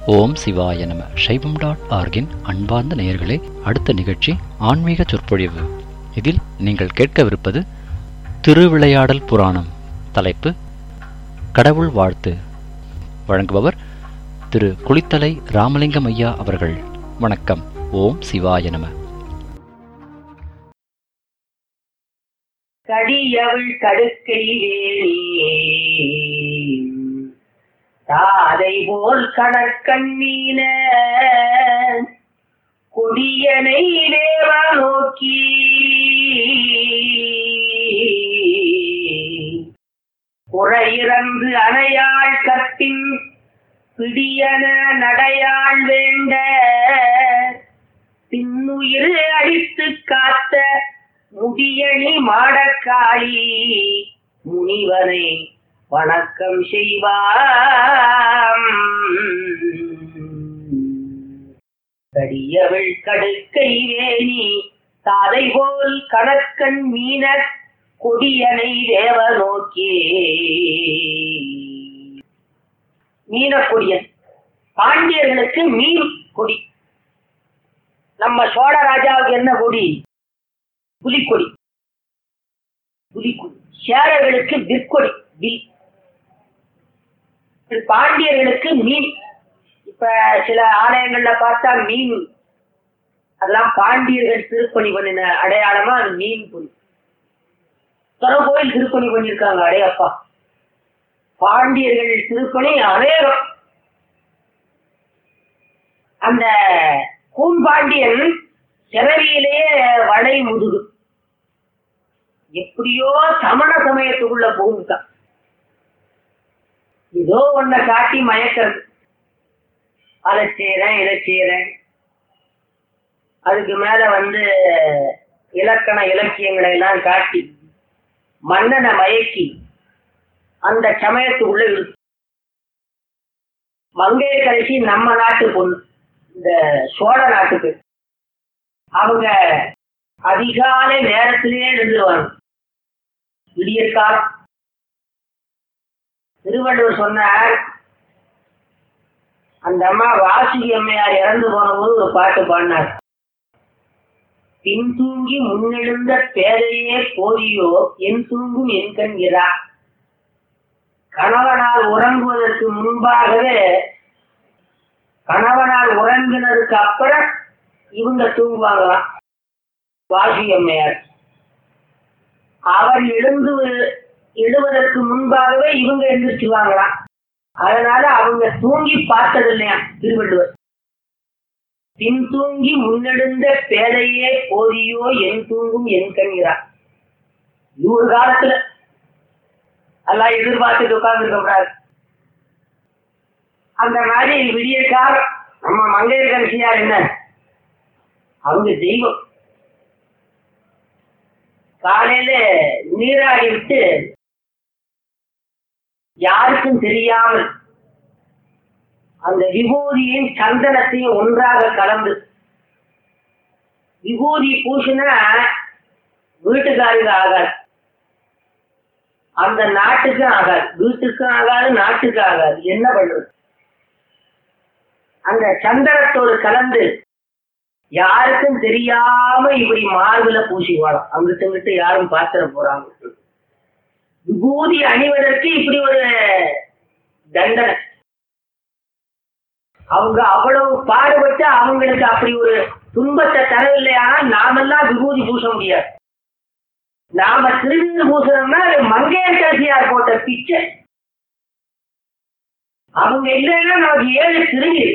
ஓம் சிவாய நம சைவம் டாட் ஆர்கின் அன்பார்ந்த நேயர்களே அடுத்த நிகழ்ச்சி ஆன்மீக சொற்பொழிவு இதில் நீங்கள் கேட்கவிருப்பது திருவிளையாடல் புராணம் தலைப்பு கடவுள் வாழ்த்து வழங்குபவர் திரு குளித்தலை ராமலிங்கம் ஐயா அவர்கள் வணக்கம் ஓம் சிவாய நம கடியவள் கடுக்கை வேணி தாதை போல் கடற்கண்ணீன கொடியனை தேவ நோக்கி குறையிறந்து அணையாள் கத்தின் பிடியன நடையாள் வேண்ட பின்னுயிர் அடித்து காத்த முடியணி மாடக்காளி முனிவனை வணக்கம் செய்வாம் கடியவள் கடுக்கை வேணி தாதை போல் கணக்கன் மீனர் கொடியனை தேவ நோக்கி மீனக்கொடியன் பாண்டியர்களுக்கு மீன் கொடி நம்ம சோழ ராஜாவுக்கு என்ன கொடி புலிக்கொடி புலிக்கொடி சேரர்களுக்கு விற்கொடி வில் இப்படி பாண்டியர்களுக்கு மீன் இப்ப சில ஆலயங்கள்ல பார்த்தா மீன் அதெல்லாம் பாண்டியர்கள் திருப்பணி பண்ணின அடையாளமா அது மீன் புலி கோயில் திருப்பணி பண்ணியிருக்காங்க அடையப்பா பாண்டியர்கள் திருப்பணி அநேகம் அந்த கூன்பாண்டியன் சிறவியிலேயே வடை முதுகு எப்படியோ சமண சமயத்துக்குள்ள புகுந்துட்டான் ஏதோ ஒன்ன காட்டி மயக்கிறது அதை செய்யறேன் இதை செய்யறேன் அதுக்கு மேல வந்து இலக்கண இலக்கியங்களை எல்லாம் காட்டி மன்னனை மயக்கி அந்த சமயத்துக்குள்ள இருக்கு மங்கைய கடைசி நம்ம நாட்டு பொண்ணு இந்த சோழ நாட்டுக்கு அவங்க அதிகாலை நேரத்திலேயே எழுந்துருவாங்க விடியற் காலம் திருவள்ளுவர் சொன்னார் அந்த அம்மா வாசுகி அம்மையார் இறந்து போன போது ஒரு பாட்டு பாடினார் பின் தூங்கி முன்னெழுந்த பேதையே போதியோ என் தூங்கும் என் கண்கிறா கணவனால் உறங்குவதற்கு முன்பாகவே கணவனால் உறங்கினதுக்கு அப்புறம் இவங்க தூங்குவாங்களாம் வாசி அம்மையார் அவர் எழுந்து எழுவதற்கு முன்பாகவே இவங்க எழுந்திருச்சுவாங்களாம் அதனால அவங்க தூங்கி பார்த்தது இல்லையா திருவள்ளுவர் பின் தூங்கி முன்னெடுந்த பேதையே போதியோ என் தூங்கும் என் கண்கிறார் நூறு காலத்துல எல்லாம் எதிர்பார்த்துட்டு உட்கார்ந்து கூடாது அந்த மாதிரி விடிய காலம் நம்ம மங்கையர் கடைசியார் என்ன அவங்க தெய்வம் காலையில நீராடி விட்டு யாருக்கும் தெரியாமல் அந்த விபூதியும் சந்தனத்தையும் ஒன்றாக கலந்து விபூதி பூசினா வீட்டுக்காரங்க ஆகாது அந்த நாட்டுக்கும் ஆகாது வீட்டுக்கும் ஆகாது நாட்டுக்கும் ஆகாது என்ன பண்றது அந்த சந்தனத்தோடு கலந்து யாருக்கும் தெரியாம இப்படி மார்புல பூசி வாழும் அங்கிட்டு இங்கிட்டு யாரும் பாத்திர போறாங்க விபூதி அணிவதற்கு இப்படி ஒரு தண்டனை அவங்க அவ்வளவு பாடுபட்டு அவங்களுக்கு அப்படி ஒரு துன்பத்தை தரவில்லையானா நாமெல்லாம் விபூதி பூச முடியாது நாம திருநீர் பூசுறோம்னா அது மங்கையர் கடைசியார் போட்ட பிச்சை அவங்க இல்லைன்னா நமக்கு ஏழு திருநீர்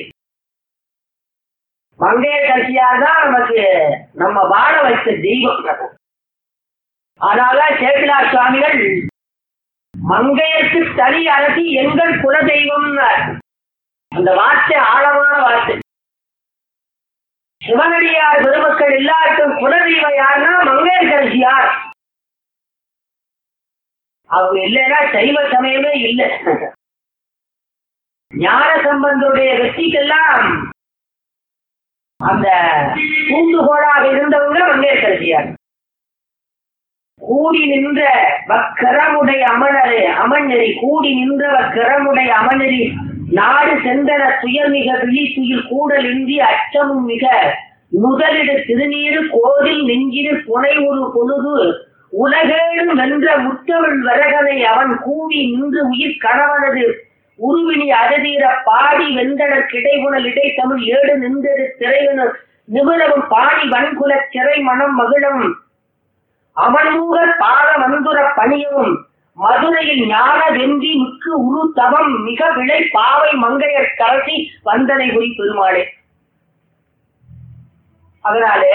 மங்கையர் கடைசியார் தான் நமக்கு நம்ம வாழ வைத்த தெய்வம் அதனால சேக்கிலார் சுவாமிகள் மங்கையருக்கு தனி அரசி எங்கள் குல தெய்வம் அந்த வார்த்தை ஆழமான வார்த்தை சிவனடியார் பெருமக்கள் எல்லாருக்கும் குலதெய்வம் யாருன்னா மங்கையர் கடைசியார் அவங்க இல்லைன்னா சைவ சமயமே இல்லை ஞான சம்பந்தருடைய வெற்றிக்கெல்லாம் அந்த தூண்டுகோளாக இருந்தவங்க மங்கையர் கடைசியார் கூடி நின்ற வக்கரமுடைய அமனரே அமனரி கூடி நின்ற வக்கரமுடைய அமனரி நாடு சென்றன துயர்மிக விழித்துயில் கூடல் இன்றி அச்சமும் மிக முதலிடு திருநீரு கோதில் நெஞ்சிரு புனை ஒரு பொழுது உலகேழும் வென்ற முத்தமிழ் வரகனை அவன் கூவி நின்று உயிர் கணவனது உருவினி அததீர பாடி வெந்தனர் கிடைபுணல் இடை தமிழ் ஏடு நின்றது திரைவனு நிமிரவும் பாடி வன்குல சிறை மனம் மகிழவும் அவன்மூகர் பாத மந்துர பணியவும் மதுரையில் ஞான வென்றி மிக்கு உரு தவம் மிக விளை பாவை மங்கையர் கரசி வந்தனை குறி பெருமாளே அதனாலே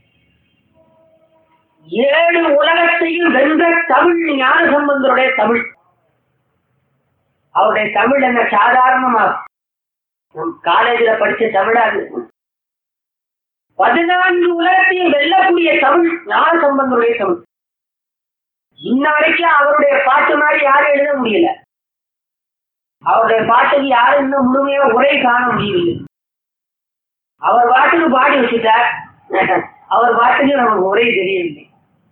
ஏழு உலகத்தையும் வென்ற தமிழ் ஞான சம்பந்தருடைய தமிழ் அவருடைய தமிழ் என்ன சாதாரணமா நம் காலேஜில படிச்ச தமிழாது பதினான்கு உலகத்தையும் வெல்லக்கூடிய தமிழ் ஞான சம்பந்தருடைய தமிழ் இன்ன வரைக்கும் அவருடைய பாட்டு மாதிரி யாரும் எழுத முடியல அவருடைய பாட்டுக்கு யாரும் இன்னும் முழுமையா உரை காண முடியவில்லை அவர் பாட்டுக்கு பாடி வச்சுட்டார் அவர் பாட்டுக்கு நமக்கு உரை தெரியவில்லை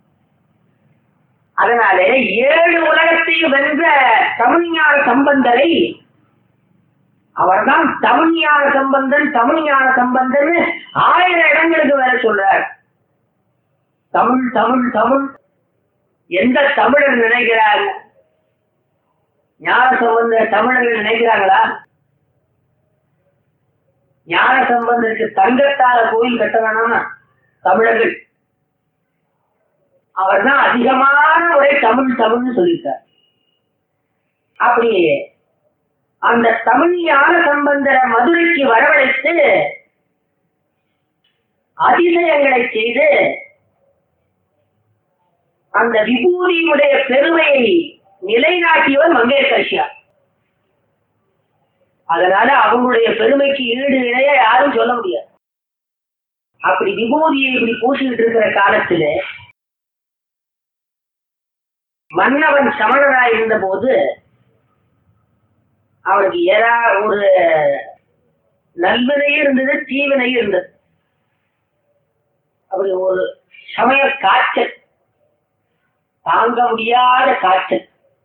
அதனாலே ஏழு உலகத்தையும் வென்ற தமிழ்ஞான சம்பந்தரை அவர்தான் தமிழ்ஞான சம்பந்தன் தமிழ்ஞான சம்பந்தன் ஆயிரம் இடங்களுக்கு வேற சொல்றார் தமிழ் தமிழ் தமிழ் எந்த தமிழர் நினைக்கிறார் ஞான சம்பந்த தமிழர்கள் நினைக்கிறாங்களா ஞான சம்பந்தருக்கு தங்கத்தால கோயில் கட்ட வேணாமா தமிழர்கள் அவர் தான் அதிகமான ஒரே தமிழ் தமிழ்னு சொல்லியிருக்கார் அப்படி அந்த தமிழ் ஞான சம்பந்தர மதுரைக்கு வரவழைத்து அதிசயங்களை செய்து அந்த விபூதியுடைய பெருமையை நிலைநாட்டியவர் மங்கையர்கட்சியார் அதனால அவங்களுடைய பெருமைக்கு ஈடு இணைய யாரும் சொல்ல முடியாது அப்படி விபூதியை இப்படி பூசிக்கிட்டு இருக்கிற காலத்துல மன்னவன் சமணராய் இருந்த போது அவனுக்கு ஏதா ஒரு நல்வினையும் இருந்தது தீவினையும் இருந்தது அப்படி ஒரு சமய காய்ச்சல் தாங்க முடியாத காய்ச்சல்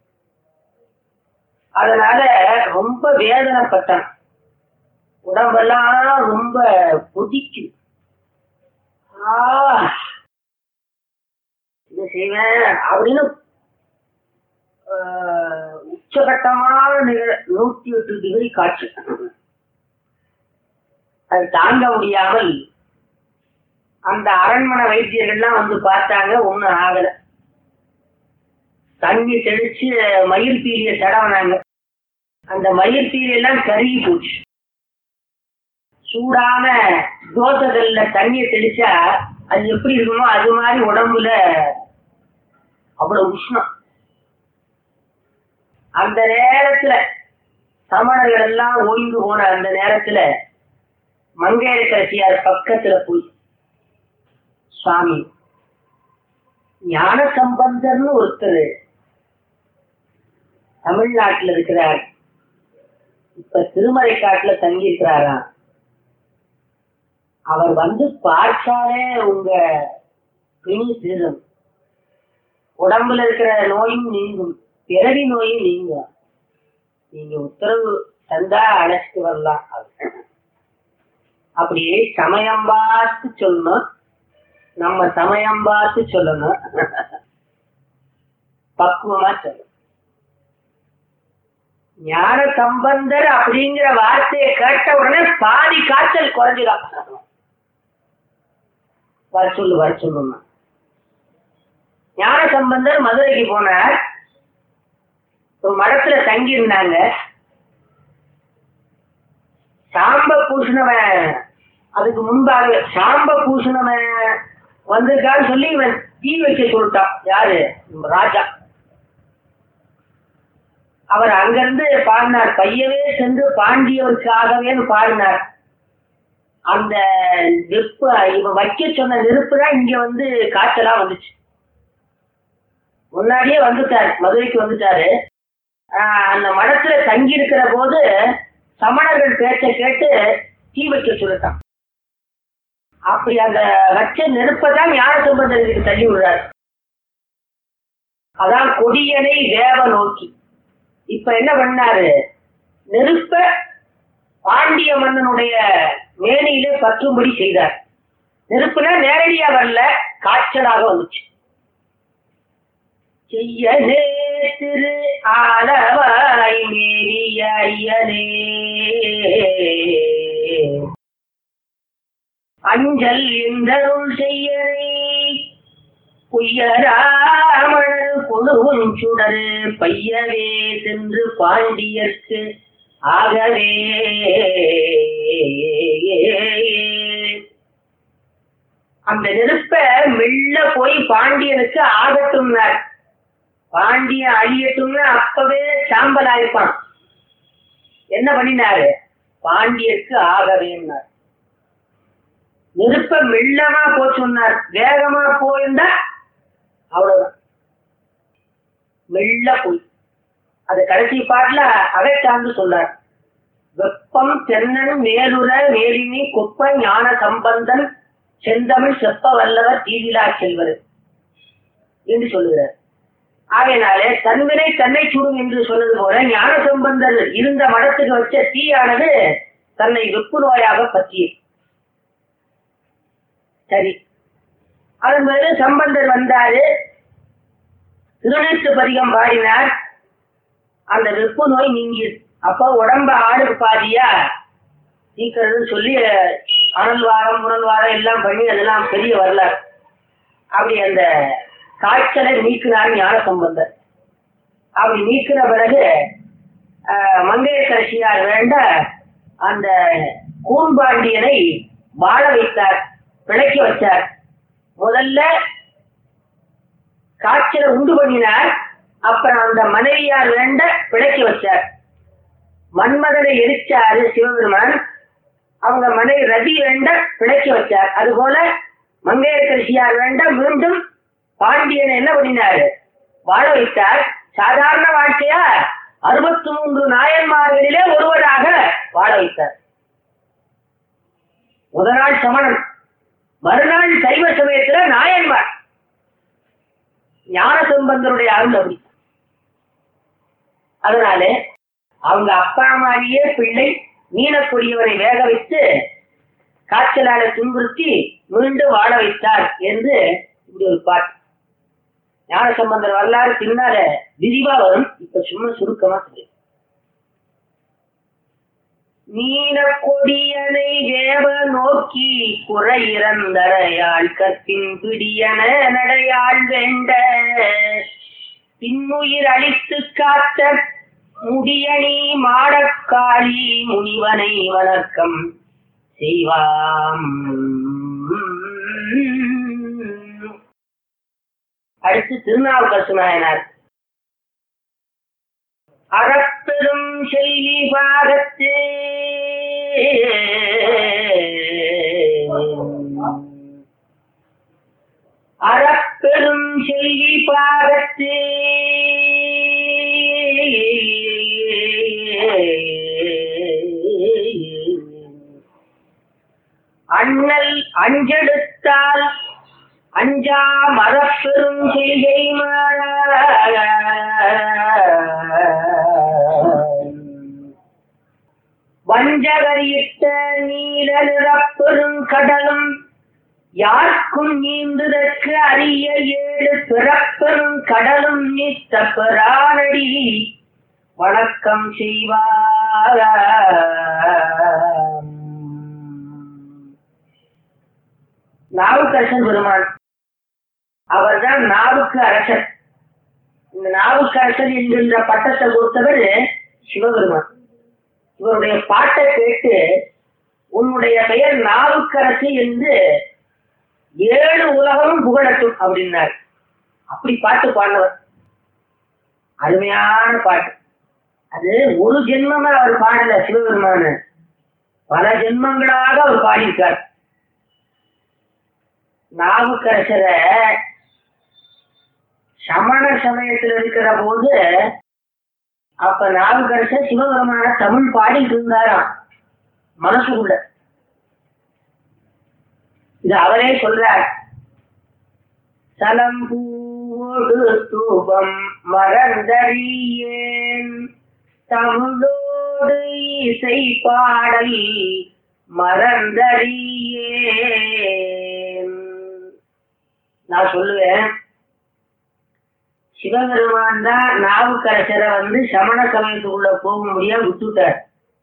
அதனால ரொம்ப வேதனைப்பட்டான் உடம்பெல்லாம் ரொம்ப கொதிக்குது ஆ, என்ன செய்வேன் அப்படின்னு ஆஹ், உச்சகட்டமான நிக- நூத்தி எட்டு டிகிரி காய்ச்சல் அது தாங்க முடியாமல் அந்த அரண்மனை வைத்தியர்கள்லாம் வந்து பார்த்தாங்க ஒண்ணும் ஆகல தண்ணி தெளிச்சு மயில் பீலிய தடவினாங்க அந்த மயில் பீலி எல்லாம் கருகி போச்சு சூடான தோசைகள்ல தண்ணியை தெளிச்சா அது எப்படி இருக்குமோ அது மாதிரி உடம்புல அவ்வளவு உஷ்ணம் அந்த நேரத்துல சமணர்கள் எல்லாம் ஓய்ந்து போன அந்த நேரத்துல மங்கையரசியார் பக்கத்துல போய் சுவாமி ஞான சம்பந்தர்னு ஒருத்தர் தமிழ்நாட்டுல இருக்கிறார் இப்ப திருமலை காட்டுல தங்கி இருக்கிறாராம் அவர் வந்து பார்த்தாலே உங்க பிணி தீரும் உடம்புல இருக்கிற நோயும் நீங்கும் பிறவி நோயும் நீங்கும் நீங்க உத்தரவு தந்தா அழைச்சிட்டு வரலாம் அப்படியே சமயம் பார்த்து சொல்லணும் நம்ம சமயம் பார்த்து சொல்லணும் பக்குவமா சொல்லணும் ஞான சம்பந்தர் அப்படிங்கிற வார்த்தையை கேட்ட உடனே பாதி காய்ச்சல் குறைஞ்சிடும் வர சொல்லு வர சொல்லுமா ஞான சம்பந்தர் மதுரைக்கு போனார் ஒரு மடத்துல தங்கி இருந்தாங்க சாம்ப பூசினவன் அதுக்கு முன்பாக சாம்ப பூசினவன் வந்திருக்கான்னு சொல்லி இவன் தீ வைக்க சொல்லிட்டான் யாரு நம்ம ராஜா அவர் அங்கிருந்து பாடினார் பையவே சென்று பாண்டியவருக்காகவே பாடினார் அந்த நெருப்பு இவன் வைக்க சொன்ன நெருப்பு தான் இங்க வந்து காய்ச்சலா வந்துச்சு முன்னாடியே வந்துட்டார் மதுரைக்கு வந்துட்டாரு ஆஹ் அந்த மடத்துல தங்கி இருக்கிற போது சமணர்கள் பேச்ச கேட்டு தீ வைக்க சொல்லிட்டான் அப்படி அந்த வச்ச நெருப்பை தான் ஞான சம்பந்தருக்கு தள்ளி விடுறாரு அதான் கொடியனை தேவ நோக்கி இப்ப என்ன பண்ணாரு நெருப்ப பாண்டிய மன்னனுடைய மேனியிலே பற்றும்படி செய்தார் நெருப்புல நேரடியா வரல காய்ச்சலாக வந்துச்சு செய்யனே திரு ஆளவாய் மேரிய ஐயனே அஞ்சல் என்றருள் செய்யனே புய்யராமணர் பொழுவும் சுடரு பையவே சென்று பாண்டியர்க்கு ஆகவே அந்த நெருப்ப மெல்ல போய் பாண்டியனுக்கு ஆகட்டும்னார் பாண்டியன் அழியட்டும்னு அப்பவே சாம்பல் ஆயிருப்பான் என்ன பண்ணினாரு பாண்டியருக்கு ஆகவேன்னார் நெருப்ப மெல்லமா போ சொன்னார் வேகமா போயிருந்தா அவ்வளவுதான் மெல்ல போய் அது கடைசி பாட்டுல அதை சார்ந்து சொன்னார் வெப்பம் தென்னன் மேலுற மேலினி குப்ப ஞான சம்பந்தன் செந்தமிழ் செப்ப வல்லவர் தீவிலா செல்வர் என்று சொல்லுகிறார் ஆகையினாலே தன்வினை தன்னை சுடும் என்று சொன்னது போல ஞான சம்பந்தர் இருந்த மடத்துக்கு வச்ச தீயானது தன்னை வெப்பு நோயாக பற்றியது சரி அதன் பிறகு சம்பந்தர் வந்தாரு திருநீட்டு பதிகம் பாடினார் அந்த வெப்பு நோய் நீங்கியது அப்போ உடம்ப ஆடு பாதியா நீக்கிறதுன்னு சொல்லி அனல் வாரம் முரல் வாரம் எல்லாம் பண்ணி அதெல்லாம் பெரிய வரலாறு அப்படி அந்த காய்ச்சலை நீக்கினார் ஞான சம்பந்தர் அப்படி நீக்கின பிறகு ஆஹ், மங்கையரசியார் வேண்ட அந்த கூன்பாண்டியனை வாழ வைத்தார் பிழைக்க வச்சார் முதல்ல காய்ச்சலை உண்டு பண்ணினார் அப்புறம் அந்த மனைவியார் வேண்ட பிழைக்க வச்சார் மன்மதனை எரிச்சாரு சிவபெருமான் அவங்க மனைவி ரதி வேண்ட பிழைக்க வச்சார் அதுபோல மங்கையரசியார் வேண்ட மீண்டும் பாண்டியனை என்ன பண்ணினாரு வாழ வைத்தார் சாதாரண வாழ்க்கையா அறுபத்தி மூன்று நாயன்மார்களிலே ஒருவராக வாழ வைத்தார் முதல் நாள் சமணன் மறுநாள் சைவ சமயத்துல நாயன்மார் ஞான சம்பந்தருடைய அருள் அப்படி அதனால அவங்க அப்பா மாதிரியே பிள்ளை மீனக்கூடியவரை வேக வைத்து காய்ச்சலால துன்புறுத்தி மீண்டும் வாழ வைத்தார் என்று இப்படி ஒரு பாட்டு ஞான சம்பந்தர் வரலாறு பின்னால விரிவா வரும் இப்ப சும்மா சுருக்கமா சொல்லு நீல கொடியனை வேவ நோக்கி குறை இறந்தரையாள் கற்பின் பிடியன நடையாள் வேண்ட பின்னுயிர் அழித்து காத்த முடியணி மாடக்காளி முனிவனை வணக்கம் செய்வாம் அடுத்து திருநாவுக்கரசு நாயனார் அறப்பெரும் செய்தி பாகத்தே அறப்பெரும் செய்தி பாகத்தே அண்ணல் அஞ்செடுத்தால் அஞ்சா மரப்பெரும் செய்கை வஞ்சகரியிட்ட நீல நிறப்பெரும் கடலும் யாருக்கும் நீந்துதற்கு அரிய ஏழு பிறப்பெரும் கடலும் நீத்த பெறானடி வணக்கம் செய்வார் நாவுக்கரசன் பெருமான் அவர்தான் நாவுக்கு அரசர் இந்த நாவுக்கு அரசர் என்கின்ற பட்டத்தை கொடுத்தவர் சிவபெருமான் இவருடைய பாட்டை கேட்டு உன்னுடைய பெயர் நாவுக்கரசு என்று ஏழு உலகமும் புகழட்டும் அப்படின்னார் அப்படி பாட்டு பாடினவர் அருமையான பாட்டு அது ஒரு ஜென்மமா அவர் பாடல சிவபெருமான் பல ஜென்மங்களாக அவர் பாடியிருக்கார் நாவுக்கரசரை சமண சமயத்தில் இருக்கிற போது அப்ப நாவுக்கரசர் சிவபெருமான தமிழ் பாடிட்டு இருந்தாராம் மனசுக்குள்ள இது அவரே சொல்றார் சலம்பூடு தூபம் மறந்தறியேன் தமிழோடு தமிழோடு இசை பாடல் மறந்தறியேன் நான் சொல்லுவேன் சிவபெருமான் தான் நாவுக்கரசரை வந்து சமண சமயத்துக்குள்ள போக முடியாம விட்டுட்டார்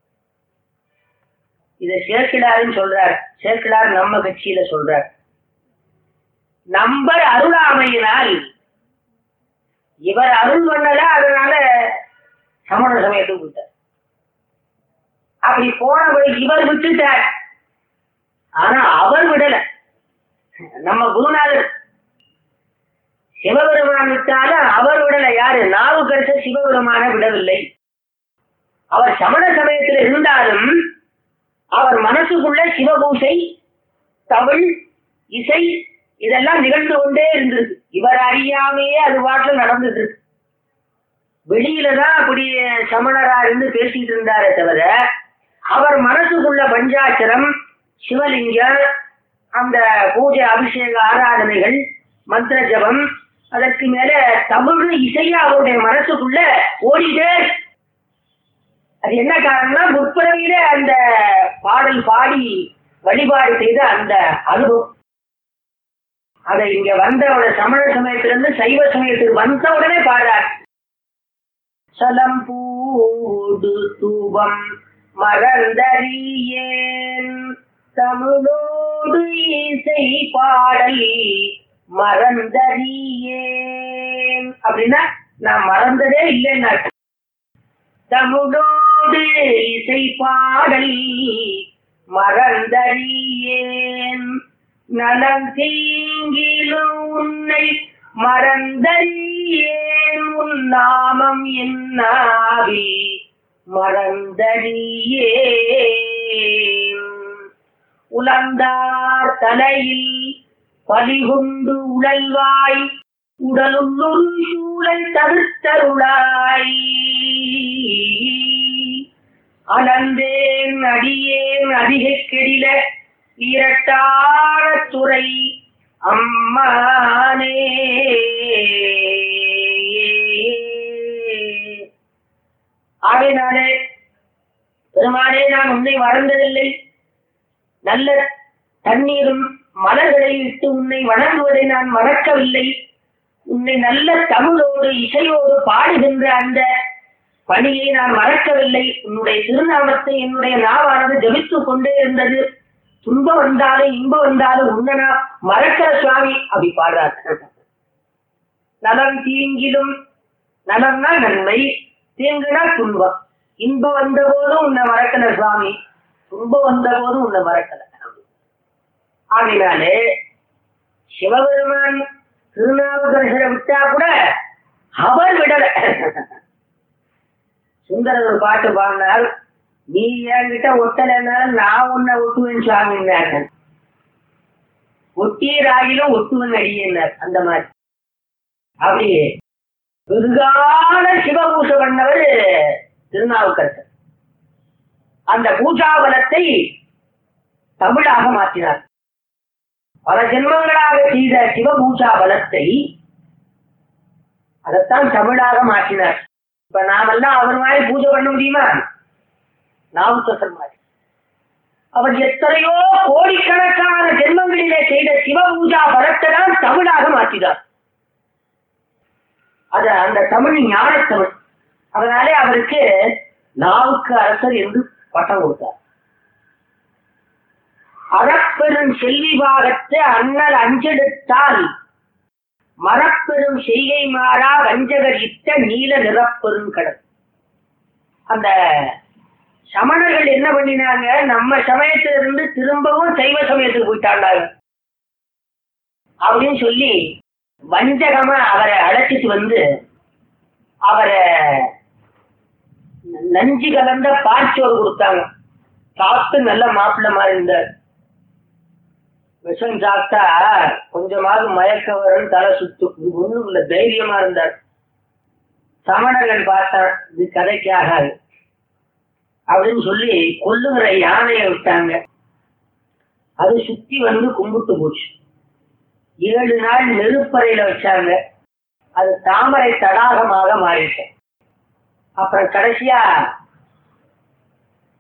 இத சேர்க்கிறாருன்னு சொல்றார் சேர்க்கிறார் நம்ம கட்சியில சொல்றார் நம்பர் அருளாமையினால் இவர் அருள் பண்ணல அதனால சமண சமயத்துக்கு விட்டார் அப்படி போனபடி இவர் விட்டுட்டார் ஆனா அவர் விடல நம்ம குருநாதர் சிவபெருமான் விட்டாலும் அவர் விடல யாரு நாவுக்கரசர் சிவபெருமான விடவில்லை அவர் சமண சமயத்தில் இருந்தாலும் அவர் மனசுக்குள்ள சிவபூசை தமிழ் இசை இதெல்லாம் நிகழ்ந்து கொண்டே இருந்திருக்கு இவர் அறியாமையே அது பாட்டுல நடந்துட்டு இருக்கு வெளியில தான் அப்படி சமணரா இருந்து பேசிட்டு இருந்தாரே தவிர அவர் மனசுக்குள்ள பஞ்சாட்சரம் சிவலிங்கம் அந்த பூஜை அபிஷேக ஆராதனைகள் மந்திர ஜபம் அதற்கு மேல தமிழ் இசையா அவருடைய மனசுக்குள்ள ஓடிட்டே இருக்கு. அது என்ன காரணம்னா முற்பிறவியில அந்த பாடல் பாடி வழிபாடு செய்த அந்த அனுபவம் அதை இங்க வந்த உடனே சமண சமயத்திலிருந்து சைவ சமயத்துக்கு வந்த உடனே பாடுறார் சலம் பூடு தூபம் மறந்தறியேன் தமிழோடு இசை பாடல் மறந்தறியேன் அப்படின்னா நான் மறந்ததே இல்லைன்னா தமிழோடு இசை பாடல் மறந்தறியேன் நலம் தீங்கிலும் உன்னை மறந்தறியேன் உன் நாமம் என்னாவி மறந்தறியேன் உலந்தார் தலையில் பலிகுண்டு உழல்வாய் உடலுள்ளொரு சூழல் தடுத்தருளாய் அலந்தேன் அடியேன் அதிகை கெடில இரட்டான துறை அம்மானே ஆகையினாலே பெருமானே நான் உன்னை மறந்ததில்லை நல்ல தண்ணீரும் மலர்களை விட்டு உன்னை வணங்குவதை நான் மறக்கவில்லை உன்னை நல்ல தமிழோடு இசையோடு பாடுகின்ற அந்த பணியை நான் மறக்கவில்லை உன்னுடைய திருநாமத்தை என்னுடைய நாவானது ஜபித்துக் கொண்டே இருந்தது துன்பம் வந்தாலும் இன்பம் வந்தாலும் உன்னை நான் மறக்கிற சுவாமி அப்படி பாடுறார் நலம் தீங்கிலும் நலம்னா நன்மை தீங்குனா துன்பம் இன்பம் வந்த போதும் உன்னை மறக்கல சுவாமி துன்பம் வந்த போதும் உன்னை மறக்கல ஆகையினாலே சிவபெருமான் திருநாவுக்கரசரை விட்டா கூட அவர் விடல சுந்தரர் ஒரு பாட்டு பாடினார் நீ என்கிட்ட ஒட்டலைன்னாலும் நான் உன்னை ஒட்டுவேன் சுவாமின்னார் ஒட்டியராகிலும் ஒட்டுவன் அடியினார் அந்த மாதிரி அப்படி வெகுகால சிவபூசை பண்ணவர் திருநாவுக்கரசர் அந்த பூஜாபலத்தை தமிழாக மாற்றினார் பல ஜென்மங்களாக செய்த சிவபூஜா பலத்தை அதைத்தான் தமிழாக மாற்றினார் இப்ப நாமெல்லாம் அவர் மாதிரி பூஜை பண்ண முடியுமா நாவுக்கரசர் மாதிரி அவர் எத்தனையோ கோடிக்கணக்கான ஜென்மங்களிலே செய்த சிவபூஜா பலத்தை தான் தமிழாக மாற்றினார் அது அந்த தமிழ் ஞானத்தமிழ் அதனாலே அவருக்கு நாவுக்கு அரசர் என்று பட்டம் கொடுத்தார் அறப்பெரும் செல்வி பாகத்து அண்ணல் அஞ்செடுத்தால் மரப்பெரும் செய்கை மாறா வஞ்சகர் இட்ட நீல நிறப்பெரும் கடல் அந்த சமணர்கள் என்ன பண்ணினாங்க நம்ம சமயத்திலிருந்து திரும்பவும் சைவ சமயத்துக்கு போயிட்டாண்டாங்க அப்படின்னு சொல்லி வஞ்சகமா அவரை அழைச்சிட்டு வந்து அவரை நஞ்சு கலந்த பாய்ச்சோறு கொடுத்தாங்க சாப்பிட்டு நல்ல மாப்பிள்ளை மாதிரி இருந்தார் விஷம் சாப்பிட்டா கொஞ்சமாவது மயக்க வரும் தலை சுத்தும் இது ஒண்ணும் இல்ல தைரியமா இருந்தார் சமணர்கள் பார்த்தான் இது கதைக்கு ஆகாது அப்படின்னு சொல்லி கொல்லுகிற யானையை விட்டாங்க அது சுத்தி வந்து கும்பிட்டு போச்சு ஏழு நாள் நெருப்பறையில வச்சாங்க அது தாமரை தடாகமாக மாறிட்டு அப்புறம் கடைசியா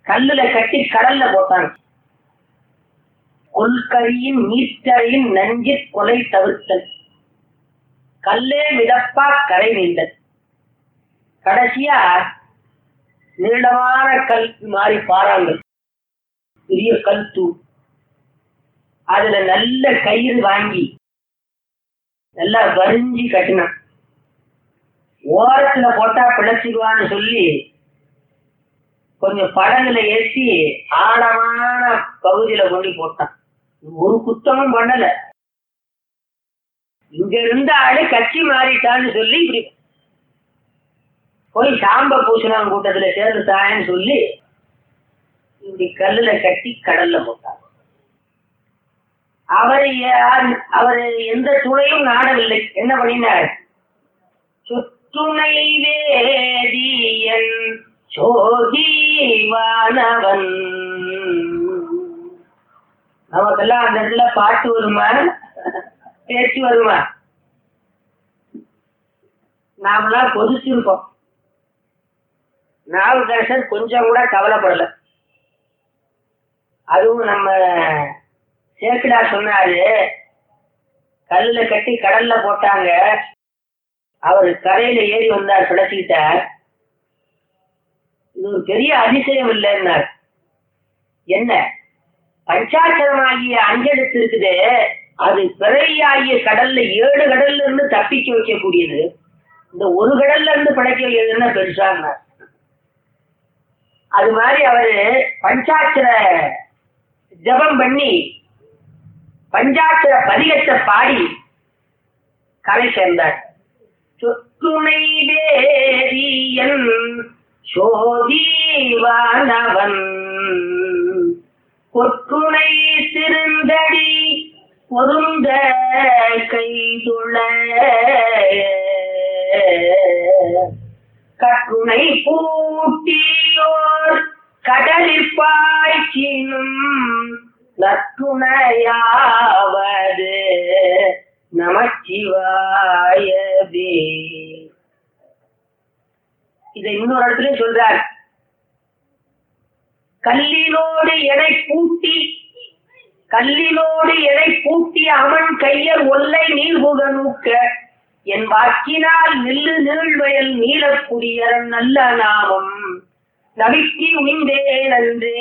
கல்லுல கட்டி கடல்ல போட்டாங்க கொல்கரியின் நீற்றறையின் நஞ்சிற் கொலை தவிர்த்தல் கல்லே மிதப்பா கரை நீண்டல் கடைசியா நீளமான கல் மாறி பாறாங்கல் பெரிய கல் தூ அதுல நல்ல கயிறு வாங்கி நல்லா வரிஞ்சி கட்டினான் ஓரத்துல போட்டா பிழைச்சிக்குவான்னு சொல்லி கொஞ்சம் படகுல ஏற்றி ஆழமான பகுதியில கொண்டு போட்டான் ஒரு குத்தமும் பண்ணல இங்க இருந்த ஆளு கட்சி மாறிட்டான்னு சொல்லி இப்படி போய் சாம்ப பூசணம் கூட்டத்துல சேர்ந்துட்டான்னு சொல்லி இப்படி கல்லுல கட்டி கடல்ல போட்டார் அவர் அவர் எந்த துணையும் நாடவில்லை என்ன பண்ணினார் சொத்துணை வேதியன் சோகிவானவன் நமக்கெல்லாம் அந்த இடத்துல பாட்டு வருமா பேச்சு வருமா நாமெல்லாம் கொதிச்சிருக்கோம் நாவுக்கரசர் கொஞ்சம் கூட கவலைப்படல அதுவும் நம்ம சேக்கிடா சொன்னாரு கல்லுல கட்டி கடல்ல போட்டாங்க அவர் கரையில ஏறி வந்தார் பிழைச்சிக்கிட்டார் இது ஒரு பெரிய அதிசயம் இல்லைன்னார் என்ன பஞ்சாட்சரமாகிய அஞ்செழுத்து இருக்குது அது பிறையாகிய கடல்ல ஏழு கடல்ல இருந்து தப்பிக்க வைக்கக்கூடியது இந்த ஒரு கடல்ல இருந்து பிழைக்க வைக்கிறதுன்னா பெருசாங்க அது மாதிரி அவரு பஞ்சாட்சர ஜபம் பண்ணி பஞ்சாட்சர பதிகத்தை பாடி கரை சேர்ந்தார் சொத்துணை வேதியன் சோதிவானவன் கொற்றுணை திருந்தடி பொருந்த கைதுள கற்றுணை பூட்டியோர் கடலில் பாய்ச்சினும் நற்றுணையாவது நமச்சிவாயவே இதை இன்னொரு இடத்துல சொல்றார் கல்லினோடு எடை பூட்டி கல்லினோடு எடை பூட்டி அமன் கையர் ஒல்லை நீர் புக நூக்க என் வாக்கினால் நில்லு நீழ்வயல் நீலக்குடியரன் நல்ல நாமம் நவிக்கி உய்ந்தே நன்றே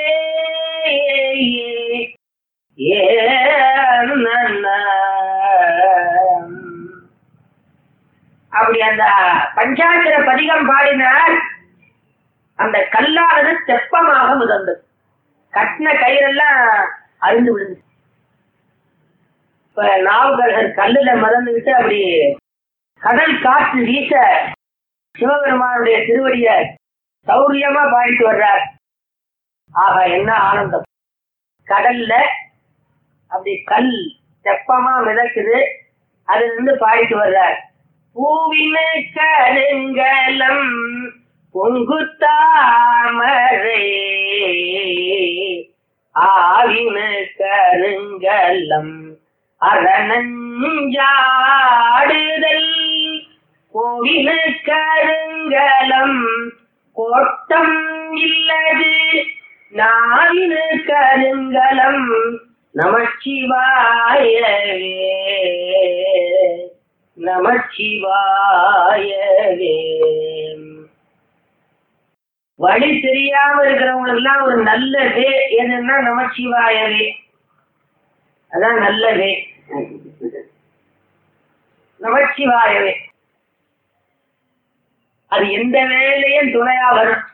ஏ அப்படி அந்த பஞ்சாட்சர பதிகம் பாடினார் அந்த கல்லானது தெப்பமாக முதந்தது கட்டின கயிறெல்லாம் அழிந்து விழுந்து இப்ப நாவுகரசர் கல்லுல மறந்துகிட்டு அப்படி கடல் காற்று வீச சிவபெருமானுடைய திருவடிய சௌரியமா பாடிட்டு வர்றார் ஆக என்ன ஆனந்தம் கடல்ல அப்படி கல் தெப்பமா மிதக்குது அதுல இருந்து பாடிட்டு வர்றார் பூவின கருங்கலம் பொங்கு தாமரை ஆவின கருங்கலம் அரணஞ்சாடுதல் கோவில கருங்கலம் கோட்டம் இல்லது நாவின கருங்கலம் நமச்சிவாயவே நமச்சிவாயவே வழி தெரியாம இருக்கிறவங்களுக்கு எல்லாம் ஒரு நல்ல வே எதுன்னா நமச்சிவாயவே அதான் நல்ல வே நமச்சிவாயவே அது எந்த வேலையும் துணையா வரும்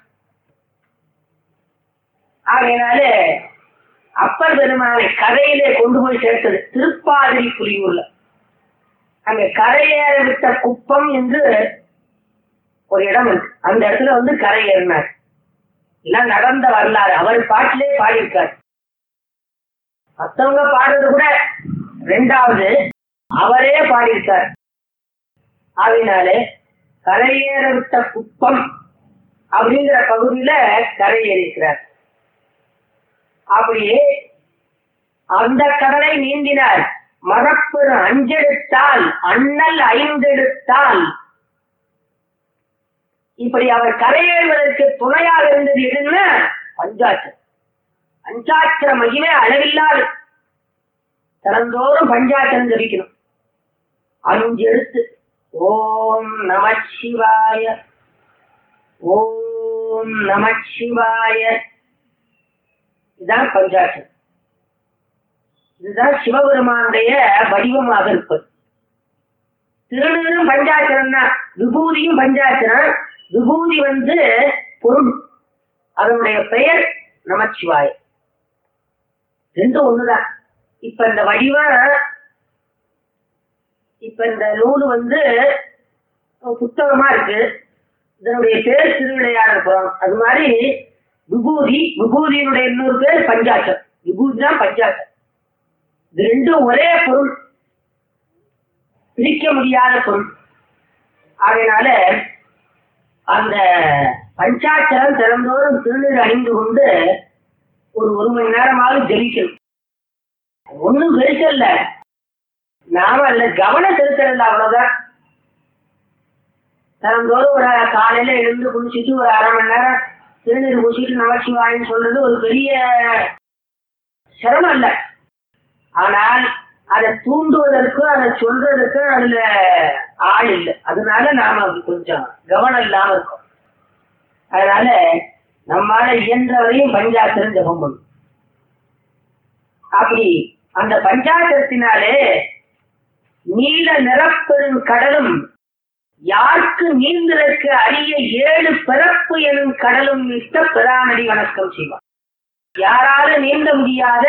ஆகையினால அப்பர் பெருமானை கரையிலே கொண்டு போய் சேர்த்தது திருப்பாதிரி புலியூர்ல அங்க கரையேற விட்ட குப்பம் என்று ஒரு இடம் இருக்கு அந்த இடத்துல வந்து கரை ஏறினார் எல்லாம் நடந்த வரலாறு அவர் பாட்டிலே பாடியிருக்கார் மத்தவங்க பாடுறது கூட ரெண்டாவது அவரே பாடியிருக்கார் ஆகினாலே கரையேற விட்ட குப்பம் அப்படிங்கிற பகுதியில கரை ஏறியிருக்கிறார் அப்படியே அந்த கடலை நீந்தினார் மரப்பெரு அஞ்செடுத்தால் அண்ணல் ஐந்தெடுத்தால் இப்படி அவர் கரையேறுவதற்கு துணையாக இருந்தது எதுன்னா பஞ்சாட்சரம் பஞ்சாட்சர மகிமே அளவில்லாது திறந்தோறும் பஞ்சாட்சரம் ஜபிக்கணும் அஞ்சு எழுத்து ஓம் நம சிவாய ஓம் நம சிவாய இதுதான் பஞ்சாட்சரம் இதுதான் சிவபெருமானுடைய வடிவமாக இருப்பது திருநீரும் பஞ்சாட்சரம் தான் விபூதியும் பஞ்சாட்சரம் விபூதி வந்து பொருள் அதனுடைய பெயர் நமச்சிவாய ரெண்டும் ஒண்ணுதான் இப்ப இந்த வடிவம் இப்ப இந்த நூல் வந்து புத்தகமா இருக்கு இதனுடைய பேர் திருவிளையாடல் புறம் அது மாதிரி விபூதி விபூதியினுடைய இன்னொரு பேர் பஞ்சாட்சம் விபூதி தான் பஞ்சாட்சம் இது ரெண்டும் ஒரே பொருள் பிரிக்க முடியாத பொருள் ஆகையினால அந்த பஞ்சாட்சரம் திறந்தோறும் திருநீர் அணிந்து கொண்டு ஒரு ஒரு மணி நேரமாவது ஜெயிக்கணும் ஒண்ணும் பெருசல்ல நாம அல்ல கவனம் செலுத்துறதில்ல அவ்வளவுதான் தினந்தோறும் ஒரு காலையில எழுந்து குளிச்சுட்டு ஒரு அரை மணி நேரம் திருநீர் பூசிட்டு நமச்சிவாயின்னு சொல்றது ஒரு பெரிய சிரமம் இல்லை ஆனால் அதை தூண்டுவதற்கும் அதை சொல்றதுக்கும் அதுல ஆள் இல்லை அதனால நாம அப்படி கொஞ்சம் கவனம் இல்லாம இருக்கோம் அதனால நம்மால இயன்ற வரையும் பஞ்சாட்சரம் ஜபம் பண்ணும் அப்படி அந்த பஞ்சாட்சரத்தினாலே நீல நிறப்பெரும் கடலும் யாருக்கு நீந்ததற்கு அரிய ஏழு பிறப்பு எனும் கடலும் இஷ்ட பிரானடி வணக்கம் செய்வார் யாராலும் நீந்த முடியாத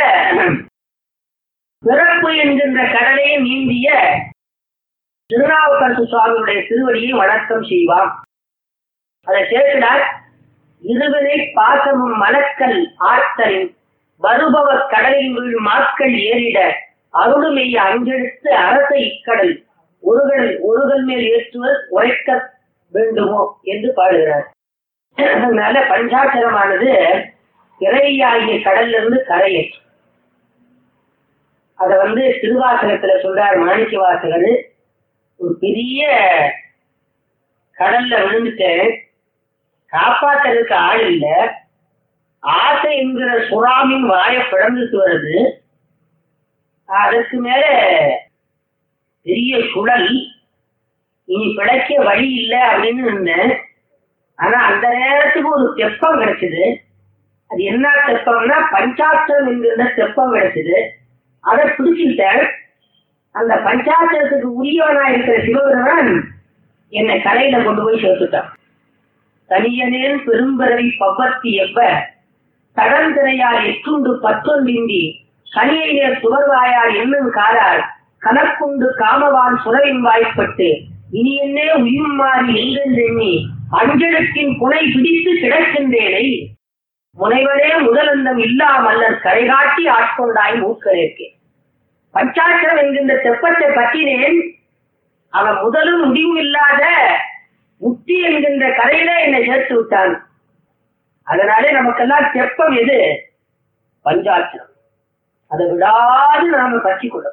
பிறப்பு என்கின்ற கடலையை நீந்திய திருநாவுக்கரசு சுவாமியுடைய திருவடியை வணக்கம் செய்வார் அதை சேர்க்கிறார் இருவினை பாசமும் மலக்கல் ஆற்றலின் வருபவ கடலில் வீழ் மாக்கள் ஏறிட அருளுமெய்ய அஞ்செடுத்து அரச இக்கடல் ஒருகள் ஒருகள் மேல் ஏற்றுவர் உரைக்க வேண்டுமோ என்று பாடுகிறார் அதனால பஞ்சாட்சரமானது இறையாகிய கடல்ல இருந்து கரையேற்றும் அத வந்து திருவாசகத்துல சொல்றார் மாணிக்க வாசகர் ஒரு பெரிய கடல்ல விழுந்துட்டேன் காப்பாத்துறதுக்கு ஆள் இல்ல ஆசை என்கிற சுறாமின் வாய பிளந்துட்டு வருது அதற்கு மேல பெரிய சுழல் இனி பிழைக்க வழி இல்லை அப்படின்னு இருந்தேன் ஆனா அந்த நேரத்துக்கு ஒரு தெப்பம் கிடைச்சது அது என்ன தெப்பம்னா பஞ்சாட்சரம் என்கிற தெப்பம் கிடைச்சது அதை பிடிச்சிட்டேன் அந்த பஞ்சாட்சரத்துக்கு உரியவனா இருக்கிற சிவபெருமான் என்னை கரையில கொண்டு போய் சேர்த்துட்டான் தனியனேன் பெரும்பரவி பப்பத்தி எப்ப தடந்திரையால் எட்டுண்டு பத்தொன்றின்றி கனியை நேர் சுவர்வாயால் என்னும் காலால் கணக்குண்டு காமவான் சுரவின் வாய்ப்பட்டு இனி என்னே உயிர் மாறி எங்கென்றெண்ணி அஞ்சலத்தின் புனை பிடித்து கிடக்கின்றேனை முனைவரே முதலந்தம் இல்லாமல்லர் கரைகாட்டி ஆட்கொண்டாய் மூக்கரேற்கே பஞ்சாட்சரம் என்கின்ற தெப்பத்தை பற்றினேன் அவன் முதலும் முடிவும் இல்லாத முக்தி என்கின்ற கரையில என்னை சேர்த்து விட்டான் அதனாலே நமக்கெல்லாம் தெப்பம் எது பஞ்சாட்சரம் அதை விடாது நாம பற்றி கொள்ளும்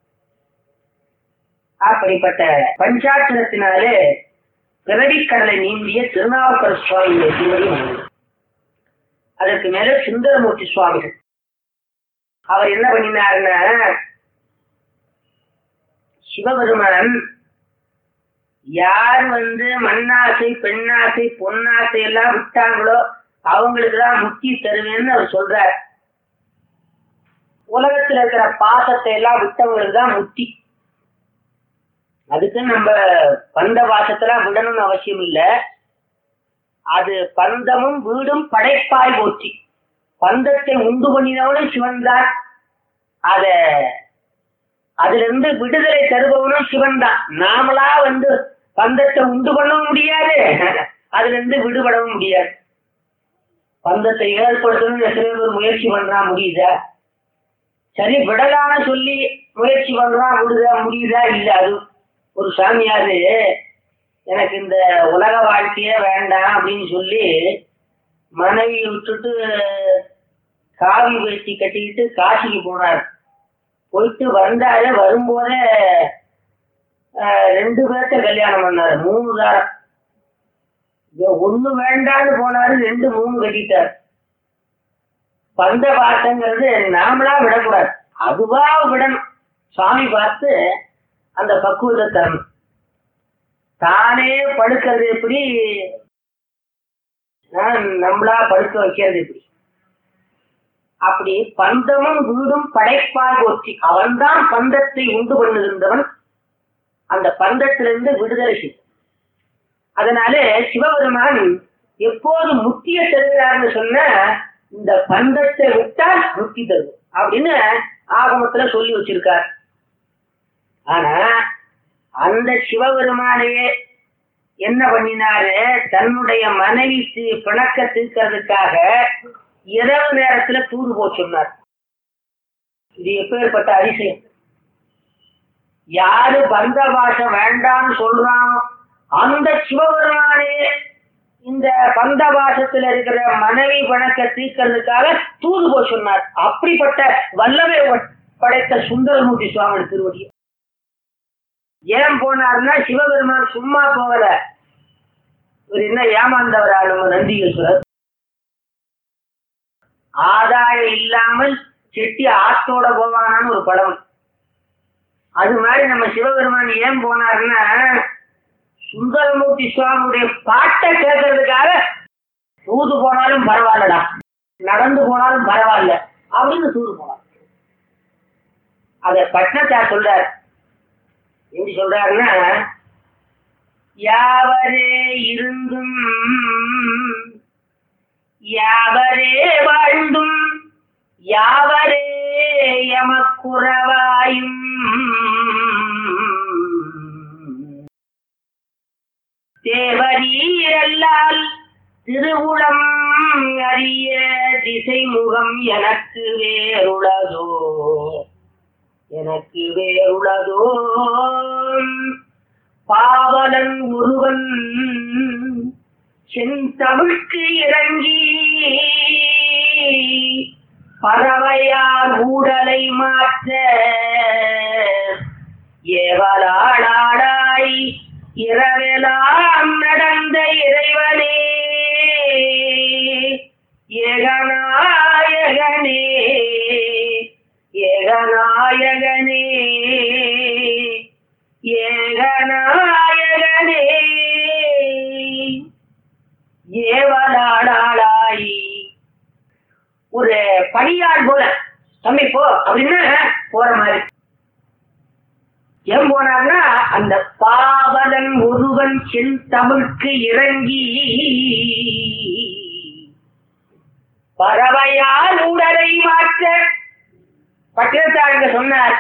அப்படிப்பட்ட பஞ்சாட்சரத்தினாலே பிறவிக்கடலை நீந்திய திருநாவுக்கர சுவாமியுடைய திருவடி வணங்கும் அதற்கு மேல சுந்தரமூர்த்தி சுவாமிகள் அவர் என்ன பண்ணினாருன்னா சிவபெருமான் யார் வந்து மண்ணாசை பெண்ணாசை பொன்னாசை எல்லாம் விட்டாங்களோ அவங்களுக்கு தான் முக்தி தருவேன்னு அவர் சொல்றார் உலகத்துல இருக்கிற பாசத்தை எல்லாம் விட்டவங்களுக்கு தான் முக்தி அதுக்கு நம்ம பந்த பாசத்தெல்லாம் விடணும்னு அவசியம் இல்லை அது பந்தமும் வீடும் படைப்பாய் போச்சு பந்தத்தை உண்டு பண்ணினவனும் சிவன் தான் அத அதுல இருந்து விடுதலை தருபவனும் சிவன் தான் நாமளா வந்து பந்தத்தை உண்டு பண்ணவும் முடியாது அதுல இருந்து விடுபடவும் முடியாது பந்தத்தை ஏற்படுத்தணும்னு எத்தனை பேர் முயற்சி பண்றா முடியுதா சரி விடலான்னு சொல்லி முயற்சி பண்றான் விடுதா முடியுதா இல்ல அது ஒரு சாமியாரு எனக்கு இந்த உலக வாழ்க்கையே வேண்டாம் அப்படின்னு சொல்லி மனைவி விட்டுட்டு காவி வேஷ்டி கட்டிக்கிட்டு காசிக்கு போனார் போயிட்டு வந்தாரு வரும்போதே ஆஹ், ரெண்டு பேர்த்த கல்யாணம் பண்ணாரு மூணு தாரம் ஒண்ணு வேண்டான்னு போனாரு ரெண்டு மூணு கட்டிட்டார் பந்த பாசங்கிறது நாமளா விடக்கூடாது அதுவா விடணும் சுவாமி பார்த்து அந்த பக்குவத்தை தரணும் தானே படுக்கிறது எப்படி நான் நம்மளா படுக்க வைக்கிறது எப்படி அப்படி பந்தமும் வீடும் படைப்பாக ஒற்றி அவன்தான் பந்தத்தை உண்டு பண்ணுகின்றவன் அந்த பந்தத்திலிருந்து விடுதலை செய்யும் அதனால சிவபெருமான் எப்போது முக்திய தருகிறார்னு சொன்ன இந்த பந்தத்தை விட்டால் முக்தி தரும் அப்படின்னு ஆகமத்துல சொல்லி வச்சிருக்கார் ஆனா அந்த சிவபெருமானையே என்ன பண்ணினாரு தன்னுடைய மனைவிக்கு பிணக்க தீர்க்கிறதுக்காக இரவு நேரத்துல தூது போக சொன்னார் இது எப்பேற்பட்ட அதிசயம் யாரு பந்த பாஷை வேண்டாம்னு சொல்றானோ அந்த சிவபெருமானே இந்த பந்த பாசத்துல இருக்கிற மனைவி பணக்க தீர்க்கிறதுக்காக தூது போக சொன்னார் அப்படிப்பட்ட வல்லமை படைத்த சுந்தரமூர்த்தி சுவாமி திருவடி ஏன் போனார்னா சிவபெருமான் சும்மா போகல இவர் என்ன ஏமாந்தவர் ஆளுங்க நந்திகேஸ்வரர் ஆதாயம் இல்லாமல் செட்டி ஆத்தோட போவானான்னு ஒரு படம் அது மாதிரி நம்ம சிவபெருமான் ஏன் போனாருன்னா சுந்தரமூர்த்தி சுவாமியுடைய பாட்டை கேட்கறதுக்காக தூது போனாலும் பரவாயில்லடா நடந்து போனாலும் பரவாயில்ல அப்படின்னு தூது போனார் அத பட்னத்தார் சொல்றார் எப்படி சொல்றாருன்னா யாவரே இருந்தும் யாவரே வாழ்ந்தும் யாவரே எமக்குறவாயும் தேவரீரல்லால் திருவுளம் அறிய திசைமுகம் எனக்கு வேறுளதோ எனக்கு வேறுளதோ பாவலன் ஒருவன் செந்தமிழ்க்கு இறங்கி பறவையார் ஊடலை மாற்ற ஏவலாடாடாய் இரவெல்லாம் நடந்த இறைவனே ஏகநாயகனே ஏகநாயகனே ஏகநாயகனே ஏவலாடாளாய் ஒரு பணியாள் போல தம்பி போ அப்படின்னு போற மாதிரி ஏன் போனார்னா அந்த பாவலன் ஒருவன் சென் தமிழ்க்கு இறங்கி பறவையால் உடலை மாற்ற பட்டினத்தாருங்க சொன்னார்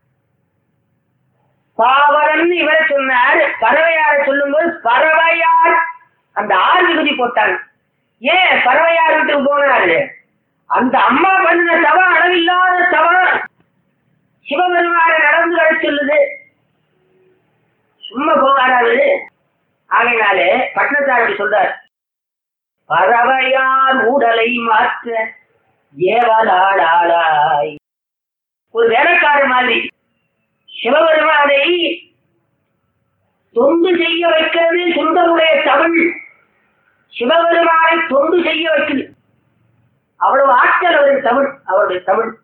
பாவலன் இவரை சொன்னார் பறவையாரை சொல்லும்போது பறவையார் அந்த ஆறு விகுதி போட்டாங்க ஏன் பறவையார் வீட்டுக்கு போனாரு அந்த அம்மா பண்ணின தவம் அளவில்லாத தவம் சிவபெருமான நடந்து வர சொல்லுது சும்மா போகாது ஆகையினாலே பட்டணத்தார் சொல்றார் பறவையார் உடலை மாற்ற ஏவலாடாளாய் ஒரு வேலைக்காரர் மாதிரி சிவபெருமானை தொண்டு செய்ய வைக்கிறது சுந்தருடைய தமிழ் சிவபெருமானை தொண்டு செய்ய வைக்குது அவ்வளவு ஆற்றல் அவருடைய தமிழ் அவருடைய தமிழ்